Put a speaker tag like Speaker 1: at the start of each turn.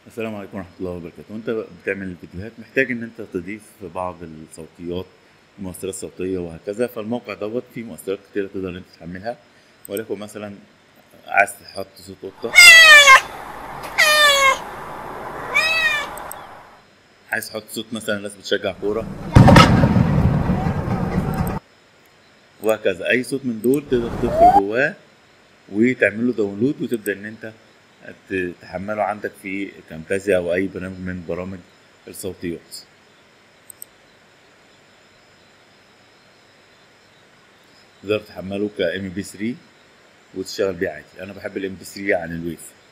Speaker 1: السلام عليكم ورحمة الله وبركاته وانت بتعمل الفيديوهات محتاج ان انت تضيف بعض الصوتيات مؤثرات صوتية وهكذا فالموقع دوت فيه مؤثرات كتيرة تقدر ان انت تحملها ولكن مثلا عايز تحط صوت قطة عايز تحط صوت مثلا ناس بتشجع كورة وهكذا اي صوت من دول تقدر تدخل جواه وتعمل له داونلود وتبدا ان انت ت- تحمله عندك في كامتازيا او اي برنامج من برامج الصوتيات تقدر تحمله ك ام بي 3 وتشتغل بيه عادي انا بحب الام بي 3 عن الويف